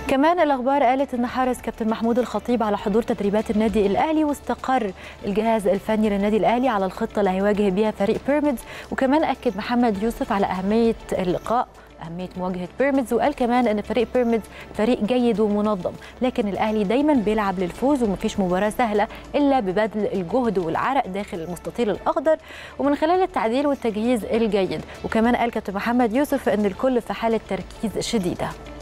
كمان الاخبار قالت ان حرص كابتن محمود الخطيب على حضور تدريبات النادي الاهلي واستقر الجهاز الفني للنادي الاهلي على الخطه اللي هيواجه بيها فريق بيراميدز وكمان اكد محمد يوسف على اهميه اللقاء أهمية مواجهة بيراميدز وقال كمان أن فريق بيراميدز فريق جيد ومنظم لكن الأهلي دايما بيلعب للفوز ومفيش مباراة سهلة إلا ببذل الجهد والعرق داخل المستطيل الأخضر ومن خلال التعديل والتجهيز الجيد وكمان قال كابتن محمد يوسف أن الكل في حالة تركيز شديدة